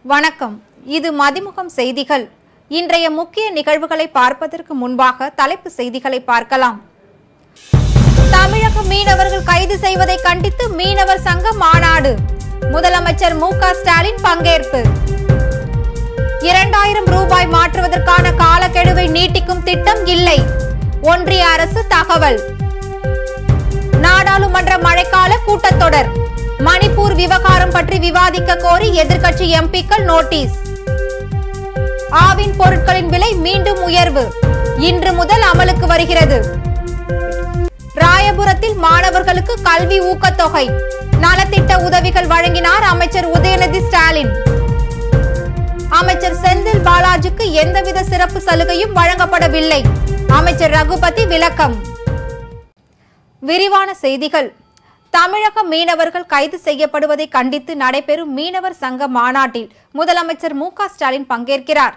வணக்கம் இது மதிமுகம் செய்திகள் இன்றைய முக்கிய நிகழ்வுகளை பார்ப்பதற்கு முன்பாக தலைப்பு செய்திகளை பார்க்கலாம் தமிழக மீனவர்கள் கைது செய்வதை கண்டித்து மீனவர் சங்க மாநாடு முதலமைச்சர் மு க ஸ்டாலின் பங்கேற்பு இரண்டாயிரம் ரூபாய் மாற்றுவதற்கான காலக்கெடுவை நீட்டிக்கும் திட்டம் இல்லை ஒன்றிய அரசு தகவல் நாடாளுமன்ற மழைக்கால கூட்டத்தொடர் மணிப்பூர் விவகாரம் பற்றி விவாதிக்க கோரி எதிர்க்கட்சி எம்பிக்கள் நோட்டீஸ் ஆவின் பொருட்களின் விலை மீண்டும் உயர்வு இன்று முதல் அமலுக்கு வருகிறது ராயபுரத்தில் மாணவர்களுக்கு கல்வி ஊக்கத்தொகை நலத்திட்ட உதவிகள் வழங்கினார் அமைச்சர் உதயநிதி ஸ்டாலின் அமைச்சர் செந்தில் பாலாஜிக்கு எந்தவித சிறப்பு சலுகையும் வழங்கப்படவில்லை அமைச்சர் ரகுபதி விளக்கம் விரிவான செய்திகள் தமிழக மீனவர்கள் கைது செய்யப்படுவதை கண்டித்து நடைபெறும் மீனவர் சங்க மாநாட்டில் முதலமைச்சர் மு க ஸ்டாலின் பங்கேற்கிறார்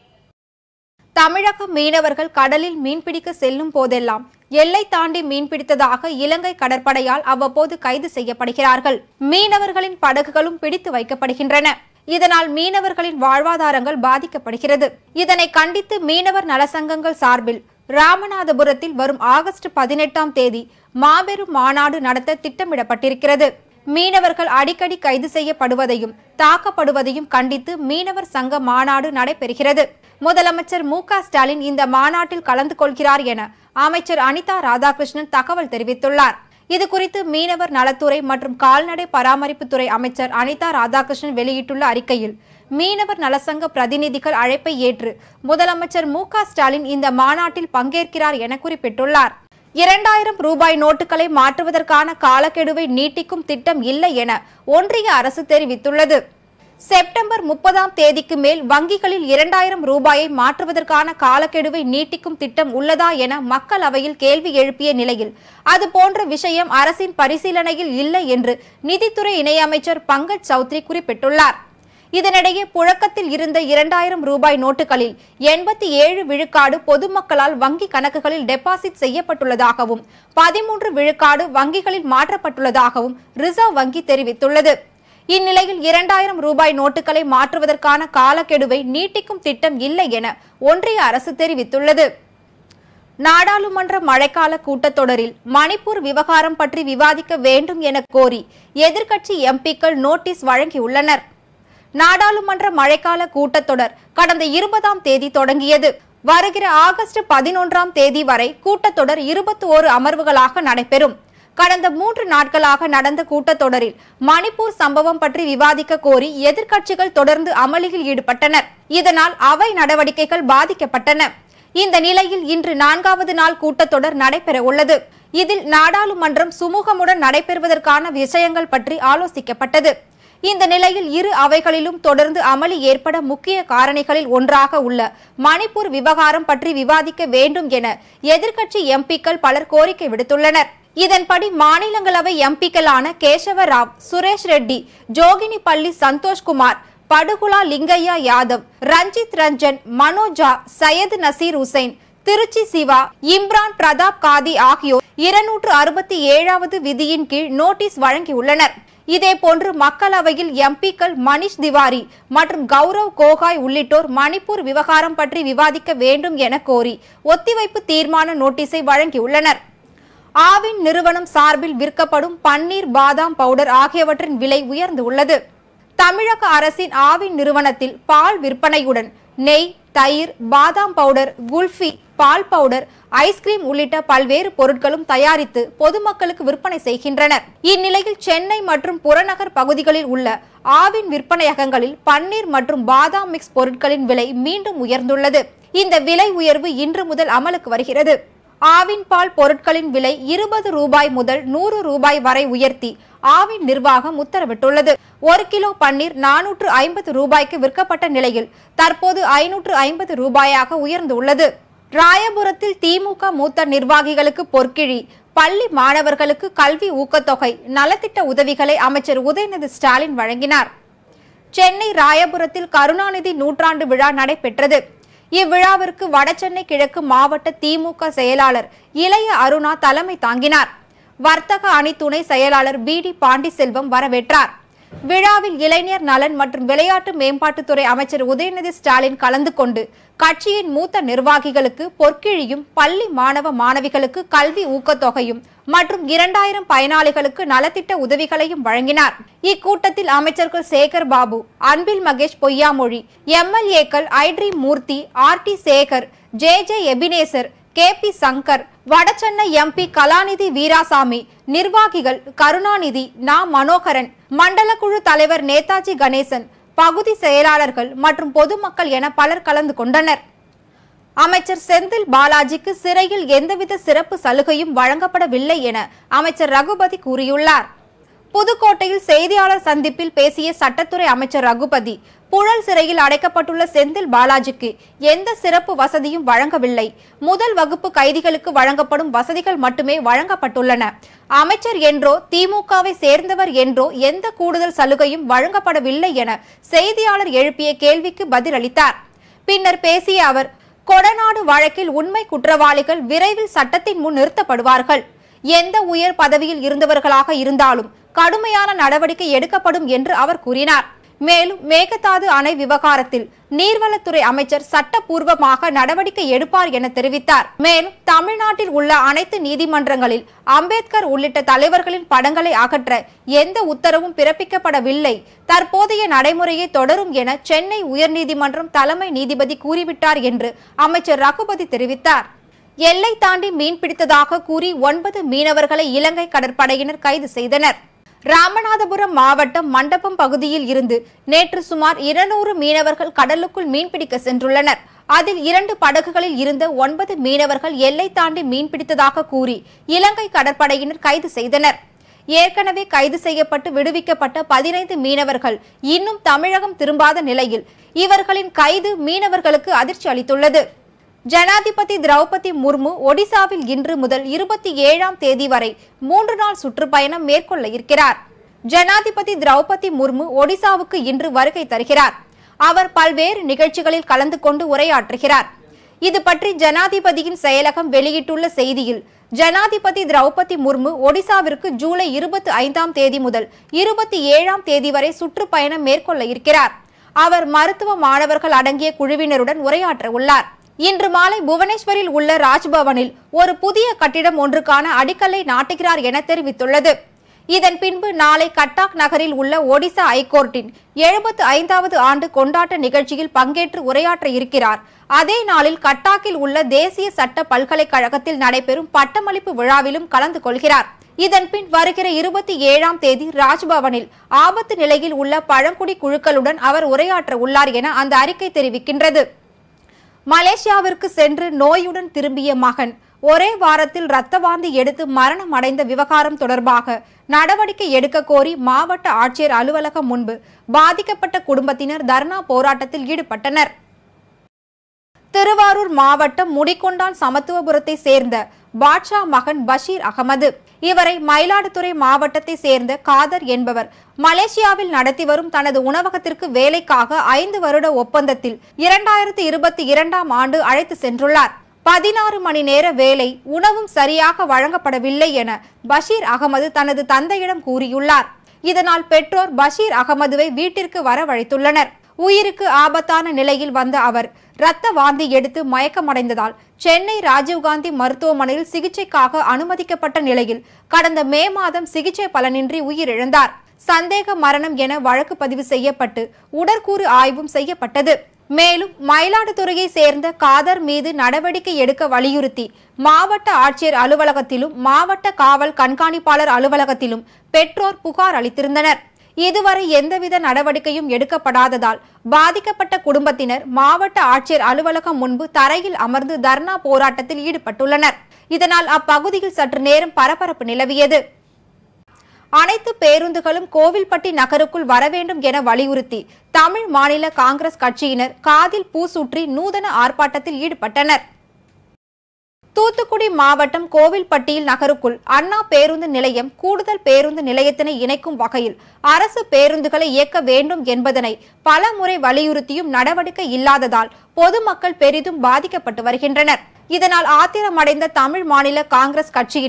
தமிழக மீனவர்கள் கடலில் மீன்பிடிக்க செல்லும் போதெல்லாம் எல்லை தாண்டி மீன்பிடித்ததாக இலங்கை கடற்படையால் அவ்வப்போது கைது செய்யப்படுகிறார்கள் மீனவர்களின் படகுகளும் பிடித்து வைக்கப்படுகின்றன இதனால் மீனவர்களின் வாழ்வாதாரங்கள் பாதிக்கப்படுகிறது இதனை கண்டித்து மீனவர் நலசங்கங்கள் சார்பில் ராமநாதபுரத்தில் வரும் ஆகஸ்ட் பதினெட்டாம் தேதி மாபெரும் மாநாடு நடத்த திட்டமிடப்பட்டிருக்கிறது மீனவர்கள் அடிக்கடி கைது செய்யப்படுவதையும் தாக்கப்படுவதையும் கண்டித்து மீனவர் சங்க மாநாடு நடைபெறுகிறது முதலமைச்சர் மு க ஸ்டாலின் இந்த மாநாட்டில் கலந்து கொள்கிறார் என அமைச்சர் அனிதா ராதாகிருஷ்ணன் தகவல் தெரிவித்துள்ளார் இதுகுறித்து மீனவர் நலத்துறை மற்றும் கால்நடை பராமரிப்புத்துறை அமைச்சர் அனிதா ராதாகிருஷ்ணன் வெளியிட்டுள்ள அறிக்கையில் மீனவர் நலசங்க பிரதிநிதிகள் அழைப்பை ஏற்று முதலமைச்சர் மு க ஸ்டாலின் இந்த மாநாட்டில் பங்கேற்கிறார் என குறிப்பிட்டுள்ளார் இரண்டாயிரம் ரூபாய் நோட்டுகளை மாற்றுவதற்கான காலக்கெடுவை நீட்டிக்கும் திட்டம் இல்லை என ஒன்றிய அரசு தெரிவித்துள்ளது செப்டம்பர் முப்பதாம் தேதிக்கு மேல் வங்கிகளில் இரண்டாயிரம் ரூபாயை மாற்றுவதற்கான காலக்கெடுவை நீட்டிக்கும் திட்டம் உள்ளதா என மக்களவையில் கேள்வி எழுப்பிய நிலையில் அது போன்ற விஷயம் அரசின் பரிசீலனையில் இல்லை என்று நிதித்துறை இணையமைச்சர் பங்கஜ் சௌத்ரி குறிப்பிட்டுள்ளார் இதனிடையே புழக்கத்தில் இருந்த இரண்டாயிரம் ரூபாய் நோட்டுகளில் எண்பத்தி ஏழு விழுக்காடு பொதுமக்களால் வங்கி கணக்குகளில் டெபாசிட் செய்யப்பட்டுள்ளதாகவும் பதிமூன்று விழுக்காடு வங்கிகளில் மாற்றப்பட்டுள்ளதாகவும் ரிசர்வ் வங்கி தெரிவித்துள்ளது இந்நிலையில் இரண்டாயிரம் ரூபாய் நோட்டுகளை மாற்றுவதற்கான காலக்கெடுவை நீட்டிக்கும் திட்டம் இல்லை என ஒன்றிய அரசு தெரிவித்துள்ளது நாடாளுமன்ற மழைக்கால கூட்டத்தொடரில் மணிப்பூர் விவகாரம் பற்றி விவாதிக்க வேண்டும் என கோரி எதிர்க்கட்சி எம்பிக்கள் நோட்டீஸ் வழங்கியுள்ளனர் நாடாளுமன்ற மழைக்கால கூட்டத்தொடர் கடந்த இருபதாம் தேதி தொடங்கியது வருகிற ஆகஸ்ட் பதினொன்றாம் தேதி வரை கூட்டத்தொடர் இருபத்தி ஓரு அமர்வுகளாக நடைபெறும் கடந்த மூன்று நாட்களாக நடந்த கூட்டத்தொடரில் மணிப்பூர் சம்பவம் பற்றி விவாதிக்க கோரி எதிர்க்கட்சிகள் தொடர்ந்து அமளியில் ஈடுபட்டனர் இதனால் அவை நடவடிக்கைகள் பாதிக்கப்பட்டன இந்த நிலையில் இன்று நான்காவது நாள் கூட்டத்தொடர் நடைபெற உள்ளது இதில் நாடாளுமன்றம் சுமூகமுடன் நடைபெறுவதற்கான விஷயங்கள் பற்றி ஆலோசிக்கப்பட்டது இந்த நிலையில் இரு அவைகளிலும் தொடர்ந்து அமளி ஏற்பட முக்கிய காரணிகளில் ஒன்றாக உள்ள மணிப்பூர் விவகாரம் பற்றி விவாதிக்க வேண்டும் என எதிர்க்கட்சி எம்பிக்கள் பலர் கோரிக்கை விடுத்துள்ளனர் இதன்படி மாநிலங்களவை எம்பிக்களான கேசவ ராவ் சுரேஷ் ரெட்டி ஜோகினி பள்ளி சந்தோஷ்குமார் படுகுலா லிங்கையா யாதவ் ரஞ்சித் ரஞ்சன் மனோஜா சையது நசீர் உசைன் திருச்சி சிவா இம்ரான் பிரதாப் காதி ஆகியோர் இருநூற்று அறுபத்தி ஏழாவது விதியின் கீழ் நோட்டீஸ் வழங்கியுள்ளனர் இதேபோன்று மக்களவையில் எம்பிக்கள் மணிஷ் திவாரி மற்றும் கௌரவ் கோகாய் உள்ளிட்டோர் மணிப்பூர் விவகாரம் பற்றி விவாதிக்க வேண்டும் என கோரி ஒத்திவைப்பு தீர்மான நோட்டீஸை வழங்கியுள்ளனர் ஆவின் நிறுவனம் சார்பில் விற்கப்படும் பன்னீர் பாதாம் பவுடர் ஆகியவற்றின் விலை உயர்ந்துள்ளது தமிழக அரசின் ஆவின் நிறுவனத்தில் பால் விற்பனையுடன் நெய் தயிர் பாதாம் பவுடர் குல்ஃபி பால் பவுடர் ஐஸ்கிரீம் உள்ளிட்ட பல்வேறு பொருட்களும் தயாரித்து பொதுமக்களுக்கு விற்பனை செய்கின்றனர் இந்நிலையில் சென்னை மற்றும் புறநகர் பகுதிகளில் உள்ள ஆவின் விற்பனையகங்களில் பன்னீர் மற்றும் பாதாம் மிக்ஸ் பொருட்களின் விலை மீண்டும் உயர்ந்துள்ளது இந்த விலை உயர்வு இன்று முதல் அமலுக்கு வருகிறது ஆவின் பால் பொருட்களின் விலை இருபது ரூபாய் முதல் நூறு ரூபாய் வரை உயர்த்தி ஆவின் நிர்வாகம் உத்தரவிட்டுள்ளது ஒரு கிலோ பன்னீர் நானூற்று ஐம்பது ரூபாய்க்கு விற்கப்பட்ட நிலையில் தற்போது ஐநூற்று ஐம்பது ரூபாயாக உயர்ந்துள்ளது ராயபுரத்தில் திமுக மூத்த நிர்வாகிகளுக்கு பொற்கிழி பள்ளி மாணவர்களுக்கு கல்வி ஊக்கத்தொகை நலத்திட்ட உதவிகளை அமைச்சர் உதயநிதி ஸ்டாலின் வழங்கினார் சென்னை ராயபுரத்தில் கருணாநிதி நூற்றாண்டு விழா நடைபெற்றது இவ்விழாவிற்கு வடசென்னை கிழக்கு மாவட்ட திமுக செயலாளர் இளைய அருணா தலைமை தாங்கினார் வர்த்தக அணி துணை செயலாளர் பி டி பாண்டிசெல்வம் வரவேற்றார் விழாவில் இளைஞர் நலன் மற்றும் விளையாட்டு மேம்பாட்டுத்துறை அமைச்சர் உதயநிதி ஸ்டாலின் கலந்து கொண்டு கட்சியின் மூத்த நிர்வாகிகளுக்கு பொற்கிழியும் பள்ளி மாணவ மாணவிகளுக்கு கல்வி ஊக்கத்தொகையும் மற்றும் இரண்டாயிரம் பயனாளிகளுக்கு நலத்திட்ட உதவிகளையும் வழங்கினார் இக்கூட்டத்தில் அமைச்சர்கள் சேகர் பாபு அன்பில் மகேஷ் பொய்யாமொழி எம்எல்ஏக்கள் Idream Murthy R D Sekar J J Ebenezer K P Shankar வடசென்னை எம்பி கலாநிதி வீராசாமி நிர்வாகிகள் கருணாநிதி நா மனோகரன் மண்டல குழு தலைவர் நேதாஜி கணேசன் பகுதி செயலாளர்கள் மற்றும் பொதுமக்கள் என பலர் கலந்து கொண்டனர் அமைச்சர் செந்தில் பாலாஜிக்கு சிறையில் எந்தவித சிறப்பு சலுகையும் வழங்கப்படவில்லை என அமைச்சர் ரகுபதி கூறியுள்ளார் புதுக்கோட்டையில் செய்தியாளர் சந்திப்பில் பேசிய சட்டத்துறை அமைச்சர் ரகுபதி புழல் சிறையில் அடைக்கப்பட்டுள்ள செந்தில் பாலாஜிக்கு எந்த சிறப்பு வசதியும் வழங்கவில்லை முதல் வகுப்பு கைதிகளுக்கு வழங்கப்படும் வசதிகள் மட்டுமே வழங்கப்பட்டுள்ளன அமைச்சர் என்றோ திமுகவை சேர்ந்தவர் என்றோ எந்த கூடுதல் சலுகையும் வழங்கப்படவில்லை என செய்தியாளர் எழுப்பிய கேள்விக்கு பதிலளித்தார் பின்னர் பேசிய அவர் கொடநாடு வழக்கில் உண்மை குற்றவாளிகள் விரைவில் சட்டத்தின் முன் நிறுத்தப்படுவார்கள் எந்த உயர் பதவியில் இருந்தவர்களாக இருந்தாலும் கடுமையான நடவடிக்கை எடுக்கப்படும் என்று அவர் கூறினார் மேலும் மேகதாது அணை விவகாரத்தில் நீர்வளத்துறை அமைச்சர் சட்டப்பூர்வமாக நடவடிக்கை எடுப்பார் என தெரிவித்தார் மேலும் தமிழ்நாட்டில் உள்ள அனைத்து நீதிமன்றங்களில் அம்பேத்கர் உள்ளிட்ட தலைவர்களின் படங்களை அகற்ற எந்த உத்தரவும் பிறப்பிக்கப்படவில்லை தற்போதைய நடைமுறையை தொடரும் என சென்னை உயர்நீதிமன்றம் தலைமை நீதிபதி கூறிவிட்டார் என்று அமைச்சர் ரகுபதி தெரிவித்தார் எல்லை தாண்டி மீன் பிடித்ததாக கூறி ஒன்பது மீனவர்களை இலங்கை கடற்படையினர் கைது செய்தனர் ராமநாதபுரம் மாவட்டம் மண்டபம் பகுதியில் இருந்து நேற்று சுமார் இருநூறு மீனவர்கள் கடலுக்குள் மீன்பிடிக்க சென்றுள்ளனர் அதில் இரண்டு படகுகளில் இருந்த ஒன்பது மீனவர்கள் எல்லை தாண்டி மீன் பிடித்ததாக கூறி இலங்கை கடற்படையினர் கைது செய்தனர் ஏற்கனவே கைது செய்யப்பட்டு விடுவிக்கப்பட்ட பதினைந்து மீனவர்கள் இன்னும் தமிழகம் திரும்பாத நிலையில் இவர்களின் கைது மீனவர்களுக்கு அதிர்ச்சி அளித்துள்ளது ஜனாதிபதி திரௌபதி முர்மு ஒடிசாவில் இன்று முதல் இருபத்தி ஏழாம் தேதி வரை மூன்று நாள் சுற்றுப்பயணம் மேற்கொள்ள இருக்கிறார் ஜனாதிபதி திரௌபதி முர்மு ஒடிசாவுக்கு இன்று வருகை தருகிறார் அவர் பல்வேறு நிகழ்ச்சிகளில் கலந்து கொண்டு உரையாற்றுகிறார் இது பற்றி ஜனாதிபதியின் செயலகம் வெளியிட்டுள்ள செய்தியில் ஜனாதிபதி திரௌபதி முர்மு ஒடிசாவிற்கு ஜூலை இருபத்தி ஐந்தாம் தேதி முதல் இருபத்தி ஏழாம் தேதி வரை சுற்றுப்பயணம் மேற்கொள்ள இருக்கிறார் அவர் மருத்துவ மாணவர்கள் அடங்கிய குழுவினருடன் உரையாற்ற உள்ளார் இன்று மாலை புவனேஸ்வரில் உள்ள ராஜ்பவனில் ஒரு புதிய கட்டிடம் ஒன்றுக்கான அடிக்கல்லை நாட்டுகிறார் என தெரிவித்துள்ளது இதன் பின்பு நாளை கட்டாக் நகரில் உள்ள ஒடிசா ஐகோர்ட்டின் எழுபத்து ஐந்தாவது ஆண்டு கொண்டாட்ட நிகழ்ச்சியில் பங்கேற்று உரையாற்ற இருக்கிறார் அதே நாளில் கட்டாக்கில் உள்ள தேசிய சட்ட பல்கலைக்கழகத்தில் நடைபெறும் பட்டமளிப்பு விழாவிலும் கலந்து கொள்கிறார் இதன் பின் வருகிற இருபத்தி ஏழாம் தேதி ராஜ்பவனில் ஆபத்து நிலையில் உள்ள பழங்குடி குழுக்களுடன் அவர் உரையாற்ற உள்ளார் என அந்த அறிக்கை தெரிவிக்கின்றது மலேசியாவிற்கு சென்று நோயுடன் திரும்பிய மகன் ஒரே வாரத்தில் இரத்த வாந்தி எடுத்து மரணம் அடைந்த விவகாரம் தொடர்பாக நடவடிக்கை எடுக்க கோரி மாவட்ட ஆட்சியர் அலுவலகம் முன்பு பாதிக்கப்பட்ட குடும்பத்தினர் தர்ணா போராட்டத்தில் ஈடுபட்டனர் திருவாரூர் மாவட்டம் முடிகொண்டான் சமத்துவபுரத்தை சேர்ந்த பாட்ஷா மகன் பஷீர் அகமது இவரை மயிலாடுதுறை மாவட்டத்தை சேர்ந்த காதர் என்பவர் மலேசியாவில் நடத்தி வரும் தனது உணவகத்திற்கு வேலைக்காக ஐந்து வருட ஒப்பந்தத்தில் இரண்டாயிரத்தி இருபத்தி இரண்டாம் ஆண்டு அழைத்து சென்றுள்ளார் பதினாறு மணி நேர வேலை உணவும் சரியாக வழங்கப்படவில்லை என பஷீர் அகமது தனது தந்தையிடம் கூறியுள்ளார் இதனால் பெற்றோர் பஷீர் அகமதுவை வீட்டிற்கு வரவழைத்துள்ளனர் உயிருக்கு ஆபத்தான நிலையில் வந்த அவர் இரத்த வாந்தி எடுத்து மயக்கமடைந்ததால் சென்னை ராஜீவ்காந்தி மருத்துவமனையில் சிகிச்சைக்காக அனுமதிக்கப்பட்ட நிலையில் கடந்த மே மாதம் சிகிச்சை பலனின்றி உயிரிழந்தார் சந்தேக மரணம் என வழக்கு பதிவு செய்யப்பட்டு உடற்கூறு ஆய்வும் செய்யப்பட்டது மேலும் மயிலாடுதுறையை சேர்ந்த காதர் மீது நடவடிக்கை எடுக்க வலியுறுத்தி மாவட்ட ஆட்சியர் அலுவலகத்திலும் மாவட்ட காவல் கண்காணிப்பாளர் அலுவலகத்திலும் பெற்றோர் புகார் அளித்திருந்தனர் இதுவரை எந்தவித நடவடிக்கையும் எடுக்கப்படாததால் பாதிக்கப்பட்ட குடும்பத்தினர் மாவட்ட ஆட்சியர் அலுவலகம் முன்பு தரையில் அமர்ந்து தர்ணா போராட்டத்தில் ஈடுபட்டுள்ளனர் இதனால் அப்பகுதியில் சற்று நேரம் பரபரப்பு நிலவியது அனைத்து பேருந்துகளும் கோவில்பட்டி நகருக்குள் வர வேண்டும் என வலியுறுத்தி தமிழ் மாநில காங்கிரஸ் கட்சியினர் காதில் பூ சுற்றி நூதன ஆர்ப்பாட்டத்தில் ஈடுபட்டனர் தூத்துக்குடி மாவட்டம் கோவில்பட்டியில் நகருக்குள் அண்ணா பேருந்து நிலையம் கூடுதல் பேருந்து நிலையத்தினை இணைக்கும் வகையில் அரசு பேருந்துகளை இயக்க வேண்டும் என்பதனை பல முறை வலியுறுத்தியும் நடவடிக்கை இல்லாததால் பொதுமக்கள் பெரிதும் பாதிக்கப்பட்டு வருகின்றனர் இதனால் ஆத்திரமடைந்த தமிழ் மாநில காங்கிரஸ் கட்சியினர்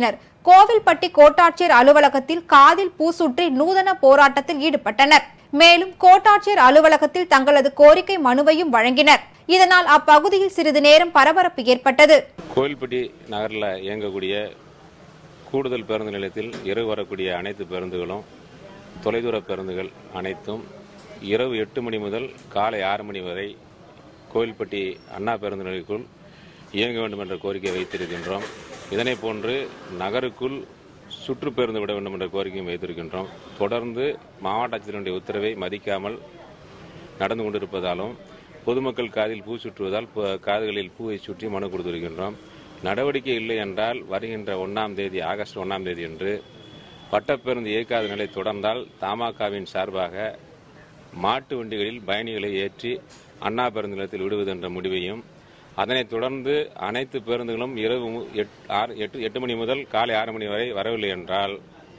கோவில்பட்டி கோட்டாட்சியர் அலுவலகத்தில் காதில் பூசுற்றி நூதன போராட்டத்தில் ஈடுபட்டனர் மேலும் கோட்டாட்சியர் அலுவலகத்தில் தங்களது கோரிக்கை மனுவையும் வழங்கினர் இதனால் அப்பகுதியில் சிறிது நேரம் பரபரப்பு ஏற்பட்டது கோயில்பட்டி நகரில் இயங்கக்கூடிய கூடுதல் பேருந்து நிலையத்தில் இரவு வரக்கூடிய அனைத்து பேருந்துகளும் தொலைதூர பேருந்துகள் அனைத்தும் இரவு எட்டு மணி முதல் காலை ஆறு மணி வரை கோயில்பட்டி அண்ணா பேருந்து நிலையக்குள் இயங்க வேண்டும் என்ற கோரிக்கை வைத்திருக்கின்றோம் இதனை போன்று நகருக்குள் சுற்று பேருந்து விட வேண்டும் என்ற கோரிக்கையும் வைத்திருக்கின்றோம் தொடர்ந்து மாவட்ட ஆட்சியருடைய உத்தரவை மதிக்காமல் நடந்து கொண்டிருப்பதாலும் பொதுமக்கள் காதில் பூ சுற்றுவதால் பு- காதுகளில் பூவை சுற்றி மனு கொடுத்திருக்கின்றோம் நடவடிக்கை இல்லை என்றால் வருகின்ற ஒன்றாம் தேதி ஆகஸ்ட் ஒன்றாம் தேதி அன்று பட்டப்பேருந்து இயக்காத நிலை தொடர்ந்தால் தமாகவின் சார்பாக மாட்டு வண்டிகளில் பயணிகளை ஏற்றி அண்ணா பேருந்து நிலையத்தில் விடுவது என்ற முடிவையும் அதனைத் தொடர்ந்து அனைத்து பேருந்துகளும் இரவு மு- எட்- ஆறு- எட்டு எட்டு மணி முதல் காலை ஆறு மணி வரை வரவில்லை என்றால்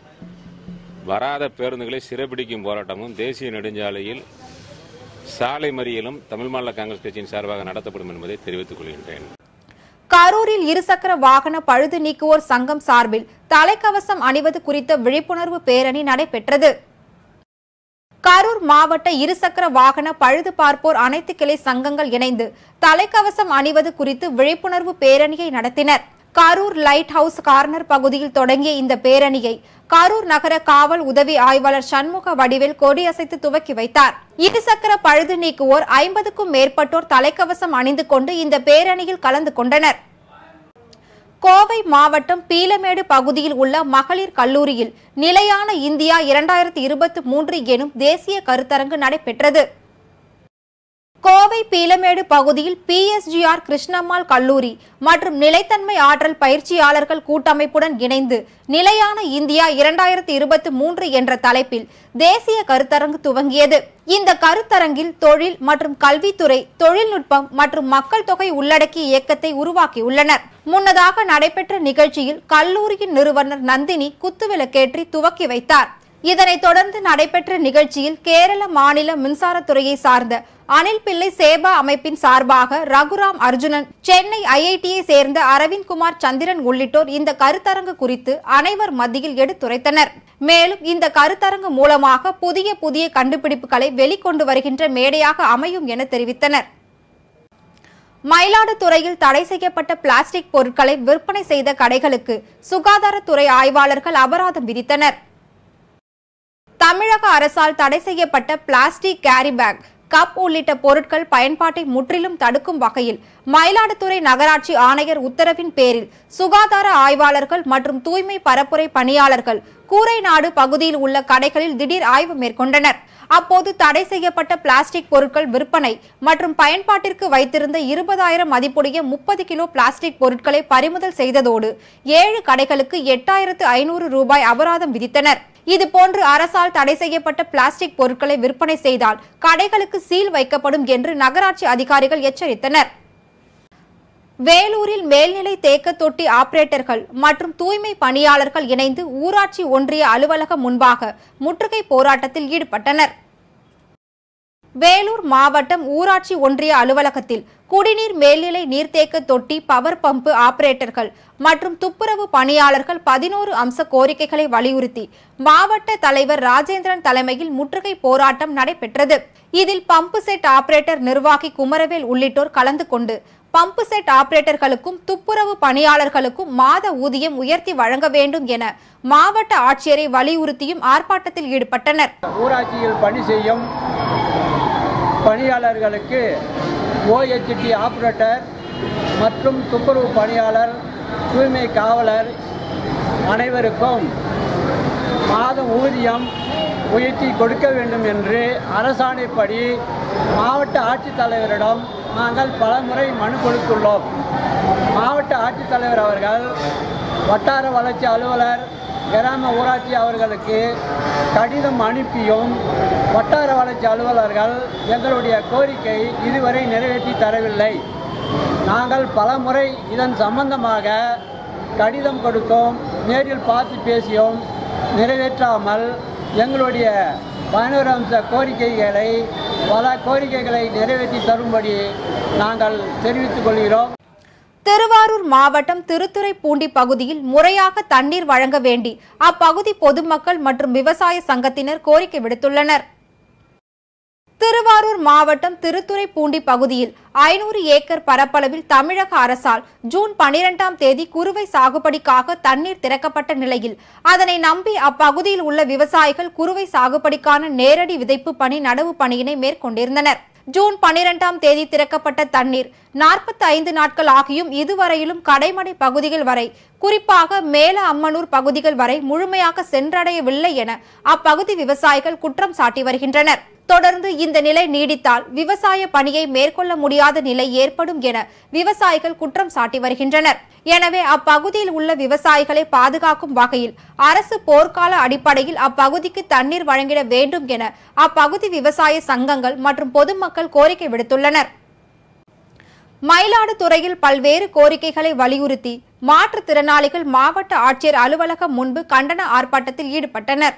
வராத பேருந்துகளை சிறைபிடிக்கும் போராட்டமும் தேசிய நெடுஞ்சாலையில் சாலை மறியலும் தமிழ் மாநில காங்கிரஸ் கட்சியின் சார்பாக நடத்தப்படும் என்பதை தெரிவித்துக் கொள்கின்றேன் கரூரில் இருசக்கர வாகன பழுது நீக்குவோர் சங்கம் சார்பில் தலைக்கவசம் அணிவது குறித்த விழிப்புணர்வு பேரணி நடைபெற்றது கரூர் மாவட்ட இருசக்கர வாகன பழுது பார்ப்போர் அனைத்து கிளை சங்கங்கள் இணைந்து தலைக்கவசம் அணிவது குறித்து விழிப்புணர்வு பேரணியை நடத்தினர் கரூர் லைட் ஹவுஸ் கார்னர் பகுதியில் தொடங்கிய இந்த பேரணியை கரூர் நகர காவல் உதவி ஆய்வாளர் சண்முக வடிவேல் கொடியசைத்து துவக்கி வைத்தார் இருசக்கர பழுது நீக்குவோர் ஐம்பதுக்கும் மேற்பட்டோர் தலைக்கவசம் அணிந்து கொண்டு இந்த பேரணியில் கலந்து கொண்டனர் கோவை மாவட்டம் பீலமேடு பகுதியில் உள்ள மகளிர் கல்லூரியில் நிலையான இந்தியா இரண்டாயிரத்தி இருபத்தி மூன்று எனும் தேசிய கருத்தரங்கு நடைபெற்றது கோவை பீலமேடு பகுதியில் பிஎஸ்ஜிஆர் கிருஷ்ணம்மாள் கல்லூரி மற்றும் நிலைத்தன்மை ஆற்றல் பயிற்சியாளர்கள் கூட்டமைப்புடன் இணைந்து நிலையான இந்தியா இரண்டாயிரத்தி இருபத்தி மூன்று என்ற தலைப்பில் தேசிய கருத்தரங்கு துவங்கியது இந்த கருத்தரங்கில் தொழில் மற்றும் கல்வித்துறை தொழில்நுட்பம் மற்றும் மக்கள் தொகை உள்ளடக்கிய இயக்கத்தை உருவாக்கியுள்ளனர் முன்னதாக நடைபெற்ற நிகழ்ச்சியில் கல்லூரியின் நிறுவனர் நந்தினி குத்துவிளக்கேற்றி துவக்கி வைத்தார் இதனைத் தொடர்ந்து நடைபெற்ற நிகழ்ச்சியில் கேரள மாநில மின்சாரத்துறையை சார்ந்த அனில் பிள்ளை சேபா அமைப்பின் சார்பாக ரகுராம் அர்ஜுனன் சென்னை ஐஐடியை சேர்ந்த அரவிந்த் குமார் சந்திரன் உள்ளிட்டோர் இந்த கருத்தரங்கு குறித்து அனைவர் மத்தியில் எடுத்துரைத்தனர் மேலும் இந்த கருத்தரங்கு மூலமாக புதிய புதிய கண்டுபிடிப்புகளை வெளிக்கொண்டு வருகின்ற மேடையாக அமையும் என தெரிவித்தனர் மயிலாடுதுறையில் தடை செய்யப்பட்ட பிளாஸ்டிக் பொருட்களை விற்பனை செய்த கடைகளுக்கு சுகாதாரத்துறை ஆய்வாளர்கள் அபராதம் விதித்தனர் தமிழக அரசால் தடை செய்யப்பட்ட பிளாஸ்டிக் கேரி பேக் கப் உள்ளிட்ட பொருட்கள் பயன்பாட்டை முற்றிலும் தடுக்கும் வகையில் மயிலாடுதுறை நகராட்சி ஆணையர் உத்தரவின் பேரில் சுகாதார ஆய்வாளர்கள் மற்றும் தூய்மை பரப்புரை பணியாளர்கள் கூரைநாடு பகுதியில் உள்ள கடைகளில் திடீர் ஆய்வு மேற்கொண்டனர் அப்போது தடை செய்யப்பட்ட பிளாஸ்டிக் பொருட்கள் விற்பனை மற்றும் பயன்பாட்டிற்கு வைத்திருந்த இருபதாயிரம் மதிப்புடைய முப்பது கிலோ பிளாஸ்டிக் பொருட்களை பறிமுதல் செய்ததோடு ஏழு கடைகளுக்கு எட்டாயிரத்து ஐநூறு ரூபாய் அபராதம் விதித்தனர் இதுபோன்று அரசால் தடை செய்யப்பட்ட பிளாஸ்டிக் பொருட்களை விற்பனை செய்தால் கடைகளுக்கு சீல் வைக்கப்படும் என்று நகராட்சி அதிகாரிகள் எச்சரித்தனர் வேலூரில் மேல்நிலை தேக்க தொட்டி ஆபரேட்டர்கள் மற்றும் தூய்மை பணியாளர்கள் இணைந்து ஊராட்சி ஒன்றிய அலுவலகம் முன்பாக முற்றுகை போராட்டத்தில் ஈடுபட்டனர் வேலூர் மாவட்டம் ஊராட்சி ஒன்றிய அலுவலகத்தில் குடிநீர் மேல்நிலை நீர்த்தேக்க தொட்டி பவர் பம்பு ஆபரேட்டர்கள் மற்றும் துப்புரவு பணியாளர்கள் பதினோரு அம்ச கோரிக்கைகளை வலியுறுத்தி மாவட்ட தலைவர் ராஜேந்திரன் தலைமையில் முற்றுகை போராட்டம் நடைபெற்றது இதில் பம்பு செட் ஆபரேட்டர் நிர்வாகி குமரவேல் உள்ளிட்டோர் கலந்து கொண்டு பம்பு செட் ஆபரேட்டர்களுக்கும் துப்புரவு பணியாளர்களுக்கும் மாத ஊதியம் உயர்த்தி வழங்க வேண்டும் என மாவட்ட ஆட்சியரை வலியுறுத்தியும் ஆர்ப்பாட்டத்தில் ஈடுபட்டனர் ஊராட்சியில் பணி செய்யும் பணியாளர்களுக்கு ஓஎச்டி ஆப்ரேட்டர் மற்றும் துப்புரவு பணியாளர் தூய்மை காவலர் அனைவருக்கும் மாதம் ஊதியம் உயர்த்தி கொடுக்க வேண்டும் என்று அரசாணைப்படி மாவட்ட ஆட்சித்தலைவரிடம் நாங்கள் பலமுறை மனு கொடுத்துள்ளோம் மாவட்ட ஆட்சித்தலைவர் அவர்கள் வட்டார வளர்ச்சி அலுவலர் கிராம ஊராட்சி அவர்களுக்கு கடிதம் அனுப்பியும் வட்டார வளர்ச்சி அலுவலர்கள் எங்களுடைய கோரிக்கை இதுவரை நிறைவேற்றி தரவில்லை நாங்கள் பலமுறை இதன் சம்பந்தமாக கடிதம் கொடுத்தோம் நேரில் பார்த்து பேசியோம் நிறைவேற்றாமல் எங்களுடைய பதினோரு அம்ச கோரிக்கைகளை பல கோரிக்கைகளை நிறைவேற்றி தரும்படி நாங்கள் தெரிவித்துக் கொள்கிறோம் திருவாரூர் மாவட்டம் திருத்துறைப்பூண்டி பகுதியில் முறையாக தண்ணீர் வழங்க வேண்டி அப்பகுதி பொதுமக்கள் மற்றும் விவசாய சங்கத்தினர் கோரிக்கை விடுத்துள்ளனர் திருவாரூர் மாவட்டம் திருத்துறைப்பூண்டி பகுதியில் ஐநூறு ஏக்கர் பரப்பளவில் தமிழக அரசால் ஜூன் பனிரெண்டாம் தேதி குறுவை சாகுபடிக்காக தண்ணீர் திறக்கப்பட்ட நிலையில் அதனை நம்பி அப்பகுதியில் உள்ள விவசாயிகள் குறுவை சாகுபடிக்கான நேரடி விதைப்பு பணி நடவு பணியினை மேற்கொண்டிருந்தனர் ஜூன் பனிரெண்டாம் தேதி திறக்கப்பட்ட தண்ணீர் நாற்பத்தி ஐந்து நாட்கள் ஆகியும் இதுவரையிலும் கடைமடை பகுதிகள் வரை குறிப்பாக மேல அம்மனூர் பகுதிகள் வரை முழுமையாக சென்றடையவில்லை என அப்பகுதி விவசாயிகள் குற்றம் சாட்டி வருகின்றனர் தொடர்ந்து இந்த நிலை நீடித்தால் விவசாய பணியை மேற்கொள்ள முடியாத நிலை ஏற்படும் என விவசாயிகள் குற்றம் சாட்டி வருகின்றனர் எனவே அப்பகுதியில் உள்ள விவசாயிகளை பாதுகாக்கும் வகையில் அரசு போர்க்கால அடிப்படையில் அப்பகுதிக்கு தண்ணீர் வழங்கிட வேண்டும் என அப்பகுதி விவசாய சங்கங்கள் மற்றும் பொதுமக்கள் கோரிக்கை விடுத்துள்ளனர் மயிலாடுதுறையில் பல்வேறு கோரிக்கைகளை வலியுறுத்தி மாற்றுத்திறனாளிகள் மாவட்ட ஆட்சியர் அலுவலகம் முன்பு கண்டன ஆர்ப்பாட்டத்தில் ஈடுபட்டனர்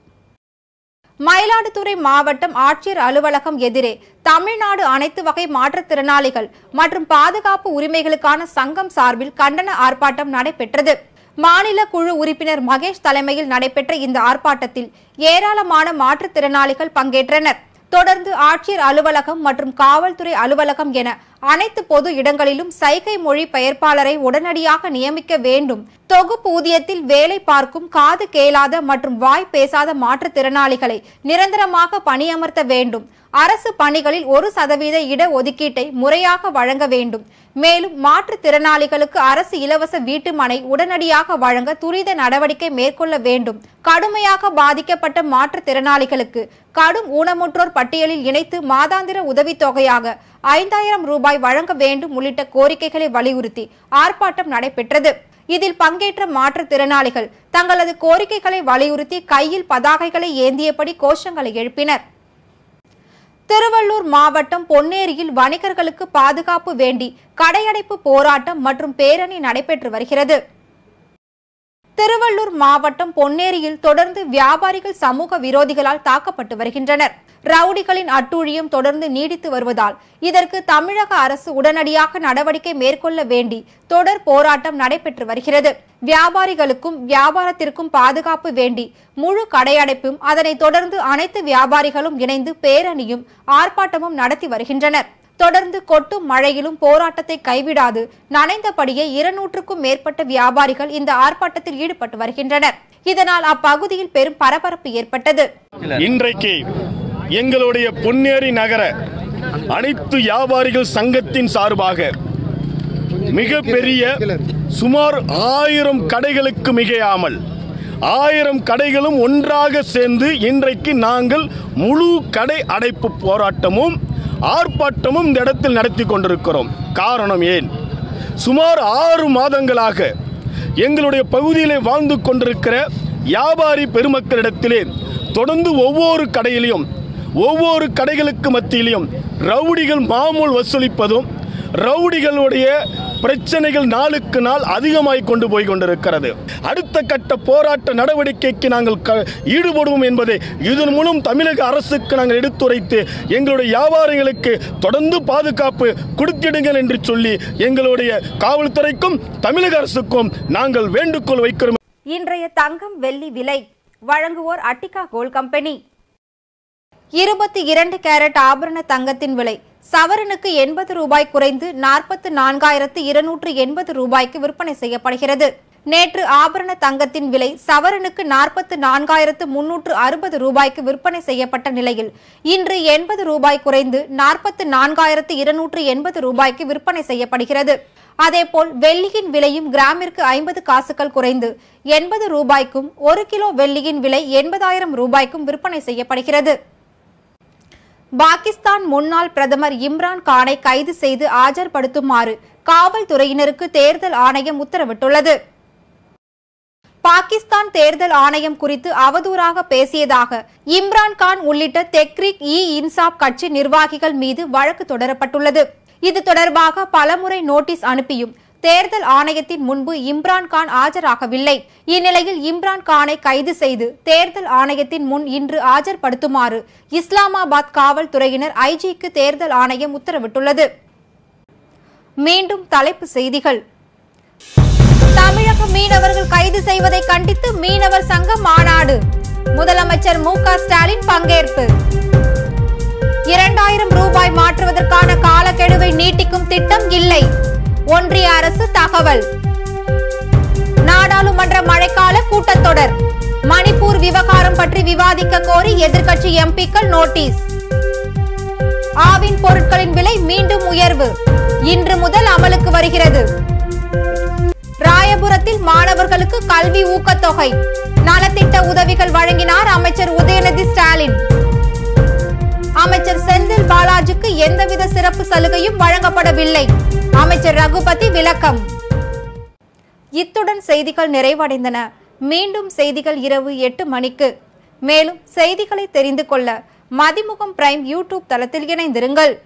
மயிலாடுதுறை மாவட்டம் ஆட்சியர் அலுவலகம் எதிரே தமிழ்நாடு அனைத்து வகை மாற்றுத்திறனாளிகள் மற்றும் பாதுகாப்பு உரிமைகளுக்கான சங்கம் சார்பில் கண்டன ஆர்ப்பாட்டம் நடைபெற்றது மாநில குழு உறுப்பினர் மகேஷ் தலைமையில் நடைபெற்ற இந்த ஆர்ப்பாட்டத்தில் ஏராளமான மாற்றுத்திறனாளிகள் பங்கேற்றனர் தொடர்ந்து ஆட்சியர் அலுவலகம் மற்றும் காவல்துறை அலுவலகம் என அனைத்து பொது இடங்களிலும் சைகை மொழி பெயர்ப்பாளரை உடனடியாக நியமிக்க வேண்டும் தொகுப்பு ஊதியத்தில் வேலை பார்க்கும் காது கேளாத மற்றும் வாய் பேசாத மாற்றுத்திறனாளிகளை நிரந்தரமாக பணியமர்த்த வேண்டும் அரசு பணிகளில் ஒரு சதவீத இட ஒதுக்கீட்டை முறையாக வழங்க வேண்டும் மேலும் மாற்றுத்திறனாளிகளுக்கு அரசு இலவச வீட்டு மனை உடனடியாக வழங்க துரித நடவடிக்கை மேற்கொள்ள வேண்டும் கடுமையாக பாதிக்கப்பட்ட மாற்றுத்திறனாளிகளுக்கு கடும் ஊனமுற்றோர் பட்டியலில் இணைத்து மாதாந்திர உதவித்தொகையாக ஐந்தாயிரம் ரூபாய் வழங்க வேண்டும் உள்ளிட்ட கோரிக்கைகளை வலியுறுத்தி ஆர்ப்பாட்டம் நடைபெற்றது இதில் பங்கேற்ற மாற்றுத்திறனாளிகள் தங்களது கோரிக்கைகளை வலியுறுத்தி கையில் பதாகைகளை ஏந்தியபடி கோஷங்களை எழுப்பினர் திருவள்ளூர் மாவட்டம் பொன்னேரியில் வணிகர்களுக்கு பாதுகாப்பு வேண்டி கடையடைப்பு போராட்டம் மற்றும் பேரணி நடைபெற்று வருகிறது திருவள்ளூர் மாவட்டம் பொன்னேரியில் தொடர்ந்து வியாபாரிகள் சமூக விரோதிகளால் தாக்கப்பட்டு வருகின்றனர் ரவுடிகளின் அட்டூழியம் தொடர்ந்து நீடித்து வருவதால் இதற்கு தமிழக அரசு உடனடியாக நடவடிக்கை மேற்கொள்ள வேண்டி தொடர் போராட்டம் நடைபெற்று வருகிறது வியாபாரிகளுக்கும் வியாபாரத்திற்கும் பாதுகாப்பு வேண்டி முழு கடையடைப்பும் அதனைத் தொடர்ந்து அனைத்து வியாபாரிகளும் இணைந்து பேரணியும் ஆர்ப்பாட்டமும் நடத்தி வருகின்றனர் தொடர்ந்து கொட்டும் மழையிலும் போராட்டத்தை கைவிடாது நனைந்தபடியே இருநூற்றுக்கும் மேற்பட்ட வியாபாரிகள் இந்த ஆர்ப்பாட்டத்தில் ஈடுபட்டு வருகின்றனர் இதனால் அப்பகுதியில் பெரும் பரபரப்பு ஏற்பட்டது இன்றைக்கு எங்களுடைய பொன்னேரி நகர அனைத்து வியாபாரிகள் சங்கத்தின் சார்பாக மிகப்பெரிய சுமார் ஆயிரம் கடைகளுக்கு மிகையாமல் ஆயிரம் கடைகளும் ஒன்றாக சேர்ந்து இன்றைக்கு நாங்கள் முழு கடை அடைப்பு போராட்டமும் ஆர்ப்பாட்டமும் இந்த இடத்தில் நடத்தி கொண்டிருக்கிறோம் காரணம் ஏன் சுமார் ஆறு மாதங்களாக எங்களுடைய பகுதியிலே வாழ்ந்து கொண்டிருக்கிற வியாபாரி பெருமக்களிடத்திலே தொடர்ந்து ஒவ்வொரு கடையிலையும் ஒவ்வொரு கடைகளுக்கு மத்தியிலையும் ரவுடிகள் மாமூல் வசூலிப்பதும் ரவுடிகளுடைய பிரச்சனைகள் நாளுக்கு நாள் அதிகமாய் கொண்டு போய் கொண்டிருக்கிறது அடுத்த கட்ட போராட்ட நடவடிக்கைக்கு நாங்கள் க- ஈடுபடுவோம் என்பதை இதன் மூலம் தமிழக அரசுக்கு நாங்கள் எடுத்துரைத்து எங்களுடைய வியாபாரிகளுக்கு தொடர்ந்து பாதுகாப்பு கொடுத்திடுங்கள் என்று சொல்லி எங்களுடைய காவல்துறைக்கும் தமிழக அரசுக்கும் நாங்கள் வேண்டுகோள் வைக்கிறோம் இன்றைய தங்கம் வெள்ளி விலை வழங்குவோர் அட்டிகா கோல்ட் கம்பெனி இருபத்தி இரண்டு கேரட் ஆபரண தங்கத்தின் விலை சவரனுக்கு எண்பது ரூபாய் குறைந்து நாற்பத்து நான்காயிரத்து இருநூற்று எண்பது ரூபாய்க்கு விற்பனை செய்யப்படுகிறது நேற்று ஆபரண தங்கத்தின் விலை சவரனுக்கு நாற்பத்து நான்காயிரத்து முன்னூற்று அறுபது ரூபாய்க்கு விற்பனை செய்யப்பட்ட நிலையில் இன்று எண்பது ரூபாய் குறைந்து நாற்பத்து நான்காயிரத்து இருநூற்று எண்பது ரூபாய்க்கு விற்பனை செய்யப்படுகிறது அதேபோல் வெள்ளியின் விலையும் கிராமிற்கு ஐம்பது காசுகள் குறைந்து எண்பது ரூபாய்க்கும் ஒரு கிலோ வெள்ளியின் விலை எண்பதாயிரம் ரூபாய்க்கும் விற்பனை செய்யப்படுகிறது பாகிஸ்தான் முன்னாள் பிரதமர் இம்ரான் கானை கைது செய்து ஆஜர்படுத்துமாறு காவல்துறையினருக்கு தேர்தல் ஆணையம் உத்தரவிட்டுள்ளது பாகிஸ்தான் தேர்தல் ஆணையம் குறித்து அவதூறாக பேசியதாக இம்ரான் கான் உள்ளிட்ட தெக்ரிக் இ இன்சாப் கட்சி நிர்வாகிகள் மீது வழக்கு தொடரப்பட்டுள்ளது இது தொடர்பாக பலமுறை நோட்டீஸ் அனுப்பியும் தேர்தல் ஆணையத்தின் முன்பு இம்ரான் கான் ஆஜராகவில்லை இந்நிலையில் இம்ரான் கானை கைது செய்து தேர்தல் ஆணையத்தின் முன் இன்று ஆஜர்படுத்துமாறு இஸ்லாமாபாத் காவல்துறையினர் ஐஜிக்கு தேர்தல் ஆணையம் உத்தரவிட்டுள்ளது மீண்டும் தலைப்பு செய்திகள் தமிழக மீனவர்கள் கைது செய்வதை கண்டித்து மீனவர் சங்க மாநாடு முதலமைச்சர் மு க ஸ்டாலின் பங்கேற்பு இரண்டாயிரம் ரூபாய் மாற்றுவதற்கான காலக்கெடுவை நீட்டிக்கும் திட்டம் இல்லை ஒன்றிய அரசு தகவல் நாடாளுமன்ற மழைக்கால கூட்டத்தொடர் மணிப்பூர் விவகாரம் பற்றி விவாதிக்க கோரி எதிர்க்கட்சி எம்பிக்கள் நோட்டீஸ் ஆவின் பொருட்களின் விலை மீண்டும் உயர்வு இன்று முதல் அமலுக்கு வருகிறது ராயபுரத்தில் மாணவர்களுக்கு கல்வி ஊக்கத்தொகை நலத்திட்ட உதவிகள் வழங்கினார் அமைச்சர் உதயநிதி ஸ்டாலின் அமைச்சர் செந்தில் பாலாஜிக்கு எந்தவித சிறப்பு சலுகையும் வழங்கப்படவில்லை அமைச்சர் ரகுபதி விளக்கம் இத்துடன் செய்திகள் நிறைவடைந்தன மீண்டும் செய்திகள் இரவு எட்டு மணிக்கு மேலும் செய்திகளை தெரிந்து கொள்ள மதிமுகம் பிரைம் யூடியூப் தளத்தில் இணைந்திருங்கள்